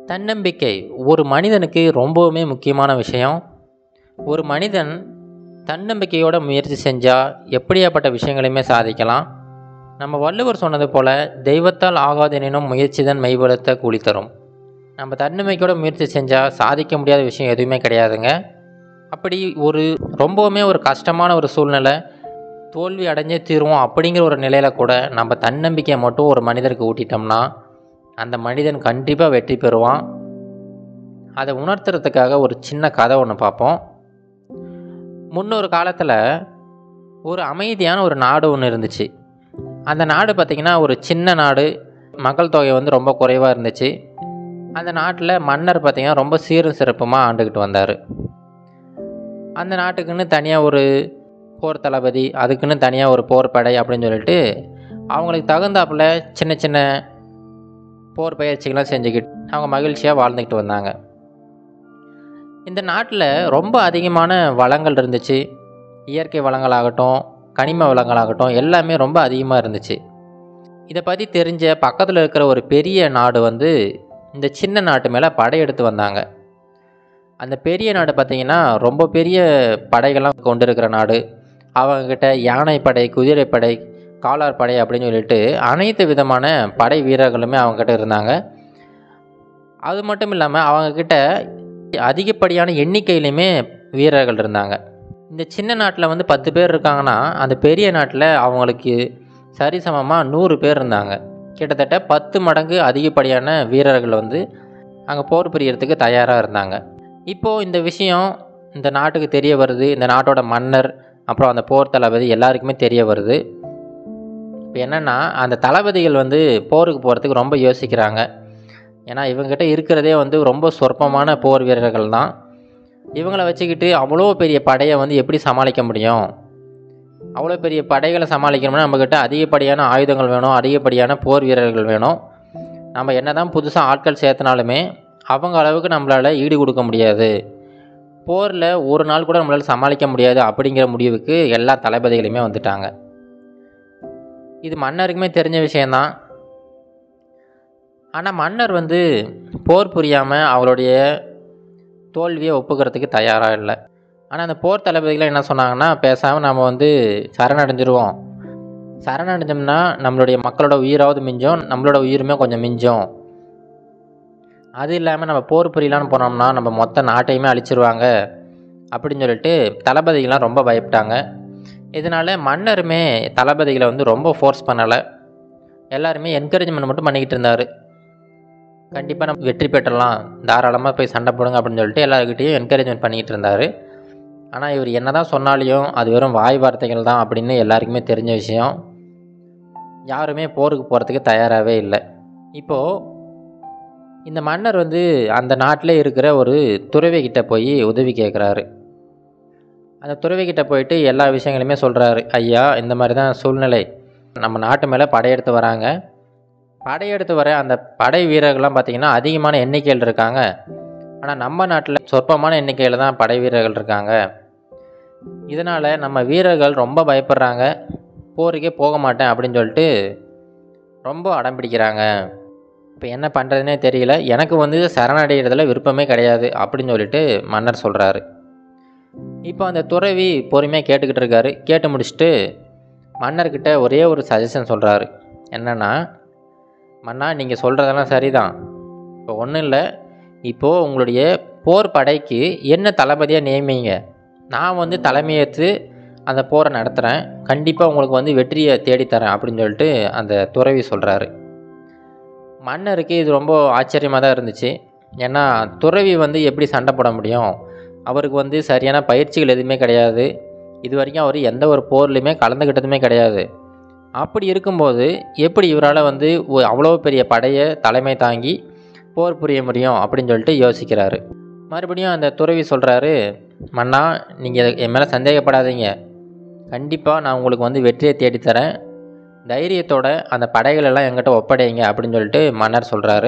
தன்னம்பிக்கை ஒரு மனிதனுக்கு ரொம்பவுமே முக்கியமான விஷயம் ஒரு மனிதன் தன்னம்பிக்கையோட முயற்சி செஞ்சால் எப்படியாப்பட்ட விஷயங்களையுமே சாதிக்கலாம் நம்ம வள்ளுவர் சொன்னது போல் தெய்வத்தால் ஆகாதெனினும் முயற்சிதான் மெய்வளத்த கூலி தரும் நம்ம தன்னம்பிக்கையோட முயற்சி செஞ்சால் சாதிக்க முடியாத விஷயம் எதுவுமே கிடையாதுங்க அப்படி ஒரு ரொம்பவுமே ஒரு கஷ்டமான ஒரு சூழ்நிலை தோல்வி அடைஞ்சே தீருவோம் அப்படிங்கிற ஒரு நிலையில் கூட நம்ம தன்னம்பிக்கையை மட்டும் ஒரு மனிதருக்கு ஊட்டிட்டோம்னா அந்த மனிதன் கண்டிப்பாக வெற்றி பெறுவான் அதை உணர்த்துறதுக்காக ஒரு சின்ன கதை ஒன்று பார்ப்போம் முன்னொரு காலத்தில் ஒரு அமைதியான ஒரு நாடு ஒன்று இருந்துச்சு அந்த நாடு பார்த்திங்கன்னா ஒரு சின்ன நாடு மக்கள் தொகை வந்து ரொம்ப குறைவாக இருந்துச்சு அந்த நாட்டில் மன்னர் பார்த்திங்கன்னா ரொம்ப சீரும் சிறப்புமாக ஆண்டுக்கிட்டு வந்தார் அந்த நாட்டுக்குன்னு தனியாக ஒரு போர் தளபதி அதுக்குன்னு தனியாக ஒரு போர் படை அப்படின்னு சொல்லிட்டு அவங்களுக்கு தகுந்தாப்புல சின்ன சின்ன போர் பயிற்சிகள்லாம் செஞ்சுக்கிட்டு அவங்க மகிழ்ச்சியாக வாழ்ந்துக்கிட்டு வந்தாங்க இந்த நாட்டில் ரொம்ப அதிகமான வளங்கள் இருந்துச்சு இயற்கை வளங்களாகட்டும் கனிம வளங்களாகட்டும் எல்லாமே ரொம்ப அதிகமாக இருந்துச்சு இதை பற்றி தெரிஞ்ச பக்கத்தில் இருக்கிற ஒரு பெரிய நாடு வந்து இந்த சின்ன நாட்டு மேலே படையெடுத்து வந்தாங்க அந்த பெரிய நாடு பார்த்திங்கன்னா ரொம்ப பெரிய படைகள்லாம் கொண்டு இருக்கிற நாடு அவங்கக்கிட்ட யானைப்படை குதிரைப்படை காலார் படை அப்படின்னு சொல்லிட்டு அனைத்து விதமான படை வீரர்களுமே அவங்கக்கிட்ட இருந்தாங்க அது மட்டும் இல்லாமல் அவங்கக்கிட்ட அதிகப்படியான எண்ணிக்கையிலையுமே வீரர்கள் இருந்தாங்க இந்த சின்ன நாட்டில் வந்து பத்து பேர் இருக்காங்கன்னா அந்த பெரிய நாட்டில் அவங்களுக்கு சரிசமமாக நூறு பேர் இருந்தாங்க கிட்டத்தட்ட பத்து மடங்கு அதிகப்படியான வீரர்கள் வந்து அங்கே போர் புரியறதுக்கு தயாராக இருந்தாங்க இப்போது இந்த விஷயம் இந்த நாட்டுக்கு தெரிய வருது இந்த நாட்டோட மன்னர் அப்புறம் அந்த போர் தளபதி எல்லாருக்குமே தெரிய வருது இப்போ என்னென்னா அந்த தளபதிகள் வந்து போருக்கு போகிறதுக்கு ரொம்ப யோசிக்கிறாங்க ஏன்னா இவங்ககிட்ட இருக்கிறதே வந்து ரொம்ப சொற்பமான போர் வீரர்கள் தான் இவங்கள வச்சுக்கிட்டு அவ்வளோ பெரிய படையை வந்து எப்படி சமாளிக்க முடியும் அவ்வளோ பெரிய படைகளை சமாளிக்கணும்னா நம்மக்கிட்ட அதிகப்படியான ஆயுதங்கள் வேணும் அதிகப்படியான போர் வீரர்கள் வேணும் நம்ம என்ன தான் புதுசாக ஆட்கள் சேர்த்தனாலுமே அவங்க அளவுக்கு நம்மளால் ஈடு கொடுக்க முடியாது போரில் ஒரு நாள் கூட நம்மளால் சமாளிக்க முடியாது அப்படிங்கிற முடிவுக்கு எல்லா தளபதிகளுமே வந்துட்டாங்க இது மன்னருக்குமே தெரிஞ்ச விஷயந்தான் ஆனால் மன்னர் வந்து போர் புரியாமல் அவருடைய தோல்வியை ஒப்புக்கிறதுக்கு தயாராக இல்லை ஆனால் அந்த போர் தளபதிகள் என்ன சொன்னாங்கன்னா பேசாமல் நம்ம வந்து சரணடைஞ்சிருவோம் சரணடைஞ்சோம்னா நம்மளுடைய மக்களோட உயிராவது மிஞ்சும் நம்மளோட உயிருமே கொஞ்சம் மிஞ்சும் அது இல்லாமல் நம்ம போர் புரியலான்னு போனோம்னா நம்ம மொத்த நாட்டையுமே அழிச்சிருவாங்க அப்படின்னு சொல்லிட்டு தளபதிகள்லாம் ரொம்ப பயப்பட்டாங்க இதனால் மன்னருமே தளபதிகளை வந்து ரொம்ப ஃபோர்ஸ் பண்ணலை எல்லாருமே என்கரேஜ்மெண்ட் மட்டும் பண்ணிக்கிட்டு இருந்தார் கண்டிப்பாக நம்ம வெற்றி பெற்றலாம் தாராளமாக போய் சண்டை போடுங்க அப்படின்னு சொல்லிட்டு எல்லாருக்கிட்டையும் என்கரேஜ்மெண்ட் பண்ணிக்கிட்டு இருந்தார் ஆனால் இவர் என்ன தான் சொன்னாலையும் அது வெறும் வாய் வார்த்தைகள் தான் அப்படின்னு எல்லாருக்குமே தெரிஞ்ச விஷயம் யாருமே போருக்கு போகிறதுக்கு தயாராகவே இல்லை இப்போது இந்த மன்னர் வந்து அந்த நாட்டில் இருக்கிற ஒரு துறவிக்கிட்ட போய் உதவி கேட்குறாரு அந்த துறவிக்கிட்ட போயிட்டு எல்லா விஷயங்களையுமே சொல்கிறாரு ஐயா இந்த மாதிரி தான் சூழ்நிலை நம்ம நாட்டு மேலே படையெடுத்து வராங்க படையெடுத்து வர அந்த படை வீரர்கள்லாம் பார்த்திங்கன்னா அதிகமான எண்ணிக்கையில் இருக்காங்க ஆனால் நம்ம நாட்டில் சொற்பமான எண்ணிக்கையில் தான் படை வீரர்கள் இருக்காங்க இதனால் நம்ம வீரர்கள் ரொம்ப பயப்படுறாங்க போருக்கே போக மாட்டேன் அப்படின்னு சொல்லிட்டு ரொம்ப அடம் பிடிக்கிறாங்க இப்போ என்ன பண்ணுறதுனே தெரியல எனக்கு வந்து சரணடைகிறதுல விருப்பமே கிடையாது அப்படின்னு சொல்லிட்டு மன்னர் சொல்கிறாரு இப்போ அந்த துறவி பொறுமையாக கேட்டுக்கிட்டு இருக்காரு கேட்டு முடிச்சுட்டு மன்னர்கிட்ட ஒரே ஒரு சஜஷன் சொல்கிறாரு என்னென்னா மன்னா நீங்கள் சொல்கிறதெல்லாம் சரிதான் இப்போ ஒன்றும் இல்லை இப்போது உங்களுடைய போர் படைக்கு என்ன தளபதியாக நியமிங்க நான் வந்து தலைமையேற்று அந்த போரை நடத்துகிறேன் கண்டிப்பாக உங்களுக்கு வந்து வெற்றியை தேடித்தரேன் அப்படின்னு சொல்லிட்டு அந்த துறவி சொல்கிறாரு மன்னருக்கு இது ரொம்ப ஆச்சரியமாக தான் இருந்துச்சு ஏன்னா துறவி வந்து எப்படி சண்டை போட முடியும் அவருக்கு வந்து சரியான பயிற்சிகள் எதுவுமே கிடையாது இது வரைக்கும் அவர் எந்த ஒரு போர்லையுமே கலந்துக்கிட்டதுமே கிடையாது அப்படி இருக்கும்போது எப்படி இவரால் வந்து அவ்வளோ பெரிய படையை தலைமை தாங்கி போர் புரிய முடியும் அப்படின்னு சொல்லிட்டு யோசிக்கிறாரு மறுபடியும் அந்த துறவி சொல்கிறாரு மன்னா நீங்கள் என் மேலே சந்தேகப்படாதீங்க கண்டிப்பாக நான் உங்களுக்கு வந்து வெற்றியை தேடித்தரேன் தைரியத்தோட அந்த படைகளெல்லாம் என்கிட்ட ஒப்படைங்க அப்படின்னு சொல்லிட்டு மன்னர் சொல்கிறாரு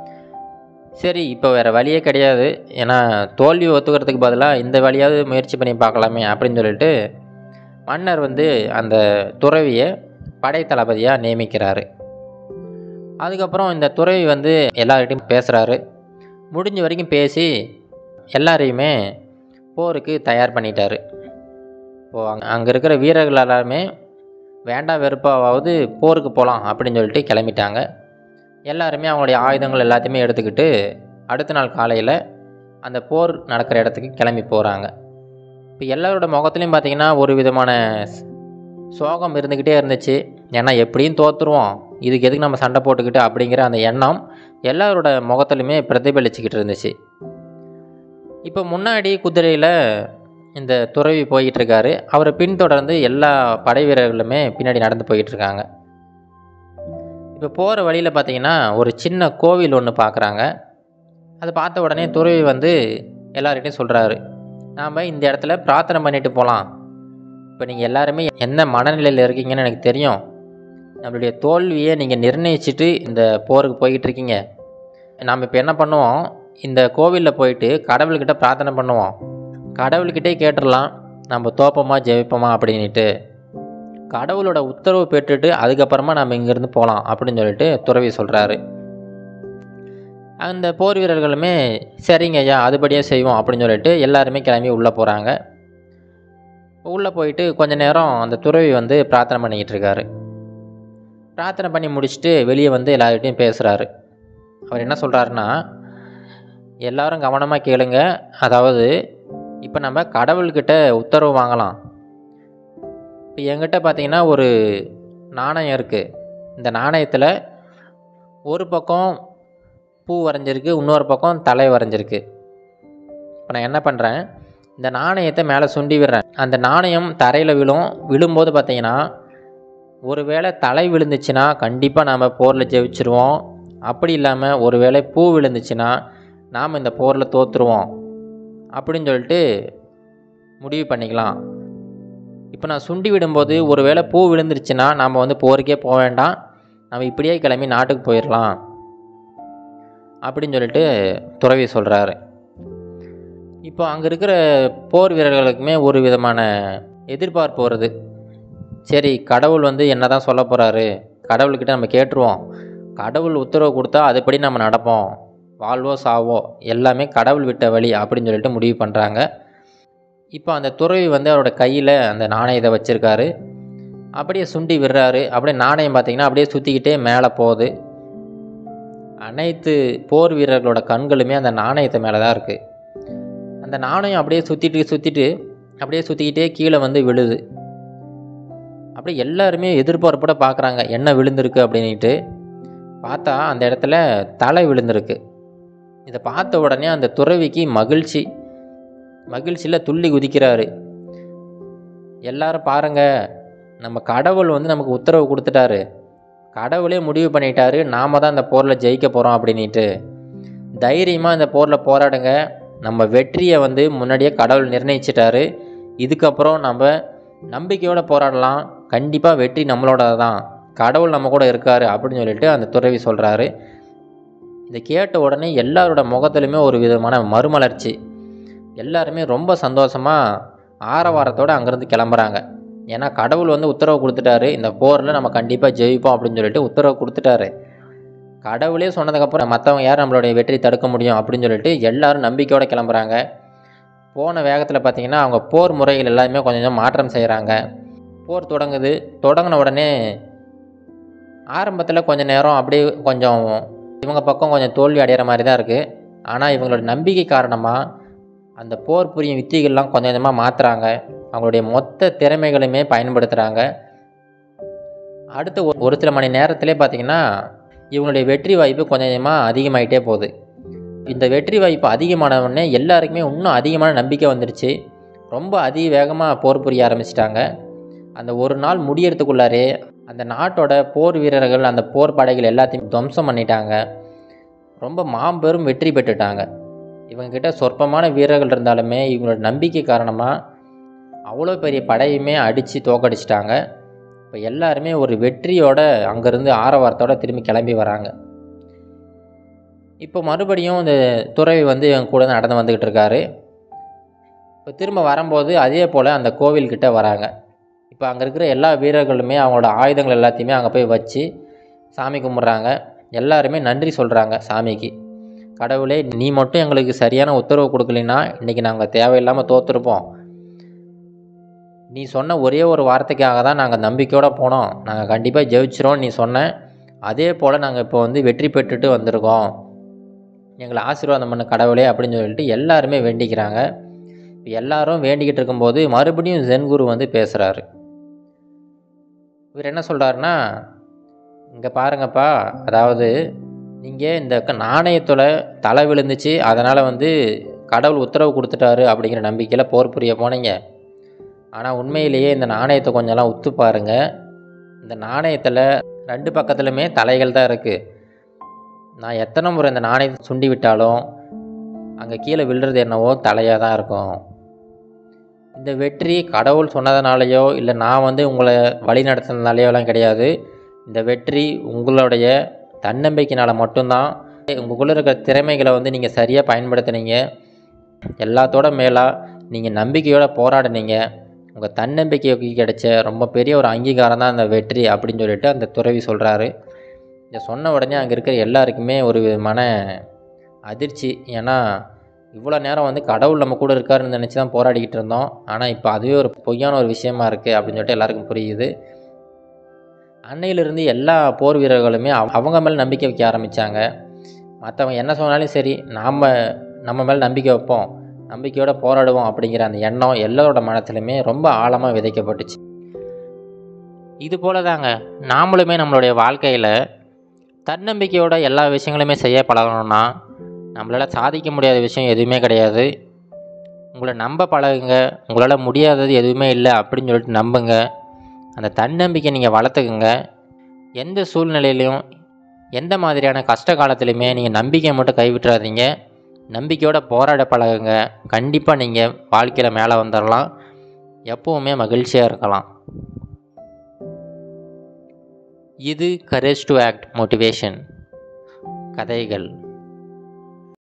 சரி இப்போ வேறு வழியே கிடையாது ஏன்னா தோல்வி ஒத்துக்கிறதுக்கு பதிலாக இந்த வழியாவது முயற்சி பண்ணி பார்க்கலாமே அப்படின்னு சொல்லிட்டு மன்னர் வந்து அந்த துறவியை படை தளபதியாக நியமிக்கிறாரு அதுக்கப்புறம் இந்த துறவி வந்து எல்லார்கிட்டையும் பேசுகிறாரு முடிஞ்ச வரைக்கும் பேசி எல்லாரையுமே போருக்கு தயார் பண்ணிட்டாரு இப்போது அங்கே அங்கே இருக்கிற வீரர்கள் எல்லாருமே வேண்டாம் வெறுப்பாவது போருக்கு போகலாம் அப்படின்னு சொல்லிட்டு கிளம்பிட்டாங்க எல்லாருமே அவங்களுடைய ஆயுதங்கள் எல்லாத்தையுமே எடுத்துக்கிட்டு அடுத்த நாள் காலையில் அந்த போர் நடக்கிற இடத்துக்கு கிளம்பி போகிறாங்க இப்போ எல்லாரோட முகத்துலையும் பார்த்தீங்கன்னா ஒரு விதமான ஸ்- சோகம் இருந்துக்கிட்டே இருந்துச்சு ஏன்னா எப்படியும் தோற்றுருவோம் இதுக்கு எதுக்கு நம்ம சண்டை போட்டுக்கிட்டு அப்படிங்கிற அந்த எண்ணம் எல்லாரோட முகத்துலையுமே பிரதிபலிச்சுக்கிட்டு இருந்துச்சு இப்போ முன்னாடி குதிரையில் இந்த துறவி போயிட்டு இருக்காரு அவரை பின்தொடர்ந்து எல்லா படை வீரர்களுமே பின்னாடி நடந்து போயிட்டு இருக்காங்க இப்போ போகிற வழியில் பார்த்தீங்கன்னா ஒரு சின்ன கோவில் ஒன்று பார்க்குறாங்க அதை பார்த்த உடனே துறவி வந்து எல்லார்கிட்டையும் சொல்கிறாரு நாம் இந்த இடத்துல பிரார்த்தனை பண்ணிட்டு போகலாம் இப்போ நீங்கள் எல்லாருமே என்ன மனநிலையில் இருக்கீங்கன்னு எனக்கு தெரியும் நம்மளுடைய தோல்வியை நீங்கள் நிர்ணயிச்சுட்டு இந்த போருக்கு போய்கிட்டு இருக்கீங்க நாம் இப்போ என்ன பண்ணுவோம் இந்த கோவிலில் போயிட்டு கடவுள்கிட்ட பிரார்த்தனை பண்ணுவோம் கடவுள்கிட்டே கேட்டுடலாம் நம்ம தோப்போமா ஜெயிப்போமா அப்படின்ட்டு கடவுளோட உத்தரவு பெற்றுட்டு அதுக்கப்புறமா நம்ம இங்கேருந்து போகலாம் அப்படின்னு சொல்லிட்டு துறவி சொல்கிறாரு அந்த போர் வீரர்களுமே சரிங்க ஐயா அதுபடியே செய்வோம் அப்படின்னு சொல்லிட்டு எல்லாருமே கிளம்பி உள்ளே போகிறாங்க உள்ளே போயிட்டு கொஞ்ச நேரம் அந்த துறவி வந்து பிரார்த்தனை பண்ணிக்கிட்டு இருக்காரு பிரார்த்தனை பண்ணி முடிச்சுட்டு வெளியே வந்து எல்லார்கிட்டையும் பேசுகிறாரு அவர் என்ன சொல்கிறாருன்னா எல்லாரும் கவனமாக கேளுங்க அதாவது இப்போ நம்ம கடவுள்கிட்ட உத்தரவு வாங்கலாம் இப்போ என்கிட்ட பார்த்தீங்கன்னா ஒரு நாணயம் இருக்குது இந்த நாணயத்தில் ஒரு பக்கம் பூ வரைஞ்சிருக்கு இன்னொரு பக்கம் தலை வரைஞ்சிருக்கு இப்போ நான் என்ன பண்ணுறேன் இந்த நாணயத்தை மேலே சுண்டி விடுறேன் அந்த நாணயம் தரையில் விழும் விழும்போது பார்த்தீங்கன்னா ஒருவேளை தலை விழுந்துச்சுன்னா கண்டிப்பாக நாம் போரில் ஜெயிச்சிருவோம் அப்படி இல்லாமல் ஒருவேளை பூ விழுந்துச்சுன்னா நாம் இந்த போரில் தோற்றுருவோம் அப்படின்னு சொல்லிட்டு முடிவு பண்ணிக்கலாம் இப்போ நான் சுண்டி விடும்போது ஒருவேளை பூ விழுந்துருச்சுன்னா நாம் வந்து போருக்கே போக வேண்டாம் நம்ம இப்படியே கிளம்பி நாட்டுக்கு போயிடலாம் அப்படின்னு சொல்லிட்டு துறவி சொல்கிறாரு இப்போ அங்கே இருக்கிற போர் வீரர்களுக்குமே ஒரு விதமான எதிர்பார்ப்பு வருது சரி கடவுள் வந்து என்ன தான் சொல்ல போகிறாரு கடவுள்கிட்ட நம்ம கேட்டுருவோம் கடவுள் உத்தரவு கொடுத்தா அதுபடி நம்ம நடப்போம் வாழ்வோ சாவோ எல்லாமே கடவுள் விட்ட வழி அப்படின்னு சொல்லிட்டு முடிவு பண்ணுறாங்க இப்போ அந்த துறவி வந்து அவரோட கையில் அந்த நாணயத்தை வச்சுருக்காரு அப்படியே சுண்டி விடுறாரு அப்படியே நாணயம் பார்த்தீங்கன்னா அப்படியே சுற்றிக்கிட்டே மேலே போகுது அனைத்து போர் வீரர்களோட கண்களுமே அந்த நாணயத்தை மேலே தான் இருக்குது அந்த நாணயம் அப்படியே சுற்றிட்டு சுற்றிட்டு அப்படியே சுற்றிக்கிட்டே கீழே வந்து விழுது அப்படியே எல்லாருமே எதிர்பார்ப்போட பார்க்குறாங்க என்ன விழுந்திருக்கு அப்படின்ட்டு பார்த்தா அந்த இடத்துல தலை விழுந்திருக்கு இதை பார்த்த உடனே அந்த துறவிக்கு மகிழ்ச்சி மகிழ்ச்சியில் துள்ளி குதிக்கிறாரு எல்லாரும் பாருங்க நம்ம கடவுள் வந்து நமக்கு உத்தரவு கொடுத்துட்டாரு கடவுளே முடிவு பண்ணிட்டாரு நாம தான் இந்த போரில் ஜெயிக்க போகிறோம் அப்படின்ட்டு தைரியமாக இந்த போரில் போராடுங்க நம்ம வெற்றியை வந்து முன்னாடியே கடவுள் நிர்ணயிச்சிட்டாரு இதுக்கப்புறம் நம்ம நம்பிக்கையோடு போராடலாம் கண்டிப்பாக வெற்றி நம்மளோட தான் கடவுள் நம்ம கூட இருக்காரு அப்படின்னு சொல்லிட்டு அந்த துறவி சொல்கிறாரு இதை கேட்ட உடனே எல்லாரோட முகத்துலையுமே ஒரு விதமான மறுமலர்ச்சி எல்லாருமே ரொம்ப சந்தோஷமாக ஆரவாரத்தோடு அங்கேருந்து கிளம்புறாங்க ஏன்னா கடவுள் வந்து உத்தரவு கொடுத்துட்டாரு இந்த போரில் நம்ம கண்டிப்பாக ஜெயிப்போம் அப்படின்னு சொல்லிட்டு உத்தரவு கொடுத்துட்டாரு கடவுளே சொன்னதுக்கப்புறம் மற்றவங்க யார் நம்மளுடைய வெற்றி தடுக்க முடியும் அப்படின்னு சொல்லிட்டு எல்லாரும் நம்பிக்கையோடு கிளம்புறாங்க போன வேகத்தில் பார்த்தீங்கன்னா அவங்க போர் முறைகள் எல்லாமே கொஞ்சம் கொஞ்சம் மாற்றம் செய்கிறாங்க போர் தொடங்குது தொடங்கின உடனே ஆரம்பத்தில் கொஞ்சம் நேரம் அப்படியே கொஞ்சம் இவங்க பக்கம் கொஞ்சம் தோல்வி அடைகிற மாதிரி தான் இருக்குது ஆனால் இவங்களோட நம்பிக்கை காரணமாக அந்த போர் புரியும் யுத்திகள்லாம் கொஞ்சம் கொஞ்சமாக மாற்றுறாங்க அவங்களுடைய மொத்த திறமைகளுமே பயன்படுத்துகிறாங்க அடுத்த ஒரு- ஒரு சில மணி நேரத்திலே பார்த்தீங்கன்னா இவங்களுடைய வெற்றி வாய்ப்பு கொஞ்சம் கொஞ்சமாக அதிகமாயிட்டே போகுது இந்த வெற்றி வாய்ப்பு அதிகமான உடனே எல்லாருக்குமே இன்னும் அதிகமான நம்பிக்கை வந்துடுச்சு ரொம்ப அதி வேகமாக போர் புரிய ஆரம்பிச்சிட்டாங்க அந்த ஒரு நாள் முடியறதுக்குள்ளாரே அந்த நாட்டோட போர் வீரர்கள் அந்த போர் படைகள் எல்லாத்தையும் துவம்சம் பண்ணிட்டாங்க ரொம்ப மாபெரும் வெற்றி பெற்றுட்டாங்க இவங்ககிட்ட சொற்பமான வீரர்கள் இருந்தாலுமே இவங்களோட நம்பிக்கை காரணமாக அவ்வளோ பெரிய படையுமே அடித்து தோக்கடிச்சிட்டாங்க இப்போ எல்லாருமே ஒரு வெற்றியோட அங்கேருந்து ஆரவாரத்தோட திரும்பி கிளம்பி வராங்க இப்போ மறுபடியும் இந்த துறவி வந்து இவங்க கூட நடந்து வந்துக்கிட்டு இருக்காரு இப்போ திரும்ப வரும்போது அதே போல் அந்த கோவில்கிட்ட வராங்க இப்போ அங்கே இருக்கிற எல்லா வீரர்களுமே அவங்களோட ஆயுதங்கள் எல்லாத்தையுமே அங்கே போய் வச்சு சாமி கும்பிட்றாங்க எல்லாருமே நன்றி சொல்கிறாங்க சாமிக்கு கடவுளே நீ மட்டும் எங்களுக்கு சரியான உத்தரவு கொடுக்கலைன்னா இன்றைக்கி நாங்கள் தேவையில்லாமல் தோற்றுருப்போம் நீ சொன்ன ஒரே ஒரு வார்த்தைக்காக தான் நாங்கள் நம்பிக்கையோடு போனோம் நாங்கள் கண்டிப்பாக ஜெயிச்சிரோம் நீ சொன்ன அதே போல் நாங்கள் இப்போ வந்து வெற்றி பெற்றுட்டு வந்திருக்கோம் எங்களை ஆசீர்வாதம் பண்ண கடவுளே அப்படின்னு சொல்லிட்டு எல்லாருமே வேண்டிக்கிறாங்க இப்போ எல்லாரும் வேண்டிக்கிட்டு இருக்கும்போது மறுபடியும் ஜென் குரு வந்து பேசுகிறாரு இவர் என்ன சொல்கிறாருன்னா இங்கே பாருங்கப்பா அதாவது நீங்கள் இந்த க- நாணயத்தில் தலை விழுந்துச்சு அதனால் வந்து கடவுள் உத்தரவு கொடுத்துட்டாரு அப்படிங்கிற நம்பிக்கையில் போர் புரிய போனீங்க ஆனால் உண்மையிலேயே இந்த நாணயத்தை கொஞ்சம்லாம் உத்து பாருங்க இந்த நாணயத்தில் ரெண்டு பக்கத்துலையுமே தலைகள் தான் இருக்குது நான் எத்தனை முறை இந்த நாணயத்தை சுண்டி விட்டாலும் அங்கே கீழே விழுறது என்னவோ தலையாக தான் இருக்கும் இந்த வெற்றி கடவுள் சொன்னதுனாலையோ இல்லை நான் வந்து உங்களை வழி நடத்தினதுனாலையோலாம் கிடையாது இந்த வெற்றி உங்களுடைய தன்னம்பிக்கையினால் மட்டும்தான் உங்களுக்குள்ளே இருக்கிற திறமைகளை வந்து நீங்கள் சரியாக பயன்படுத்துனீங்க எல்லாத்தோட மேலாக நீங்கள் நம்பிக்கையோட போராடினீங்க உங்கள் தன்னம்பிக்கைக்கு கிடைச்ச ரொம்ப பெரிய ஒரு அங்கீகாரம் தான் அந்த வெற்றி அப்படின்னு சொல்லிட்டு அந்த துறவி சொல்கிறாரு இதை சொன்ன உடனே அங்கே இருக்கிற எல்லாருக்குமே ஒரு மன அதிர்ச்சி ஏன்னா இவ்வளோ நேரம் வந்து கடவுள் நம்ம கூட இருக்காருன்னு நினச்சி தான் போராடிக்கிட்டு இருந்தோம் ஆனால் இப்போ அதுவே ஒரு பொய்யான ஒரு விஷயமா இருக்குது அப்படின்னு சொல்லிட்டு எல்லாருக்கும் புரியுது அன்னையிலிருந்து எல்லா போர் வீரர்களுமே அவ- அவங்க மேலே நம்பிக்கை வைக்க ஆரம்பித்தாங்க மற்றவங்க என்ன சொன்னாலும் சரி நாம் நம்ம மேலே நம்பிக்கை வைப்போம் நம்பிக்கையோட போராடுவோம் அப்படிங்கிற அந்த எண்ணம் எல்லாரோட மனசுலையுமே ரொம்ப ஆழமாக விதைக்கப்பட்டுச்சு இது போல தாங்க நாமளுமே நம்மளுடைய வாழ்க்கையில் தன்னம்பிக்கையோட எல்லா விஷயங்களுமே செய்ய பழகணும்னா நம்மளால் சாதிக்க முடியாத விஷயம் எதுவுமே கிடையாது உங்களை நம்ப பழகுங்க உங்களால் முடியாதது எதுவுமே இல்லை அப்படின்னு சொல்லிட்டு நம்புங்க அந்த தன்னம்பிக்கை நீங்கள் வளர்த்துக்குங்க எந்த சூழ்நிலையிலையும் எந்த மாதிரியான கஷ்ட காலத்துலையுமே நீங்கள் நம்பிக்கையை மட்டும் கைவிட்டுறாதீங்க நம்பிக்கையோட போராட பழகுங்க கண்டிப்பாக நீங்கள் வாழ்க்கையில் மேலே வந்துடலாம் எப்போவுமே மகிழ்ச்சியாக இருக்கலாம் இது கரேஜ் டு ஆக்ட் மோட்டிவேஷன் கதைகள்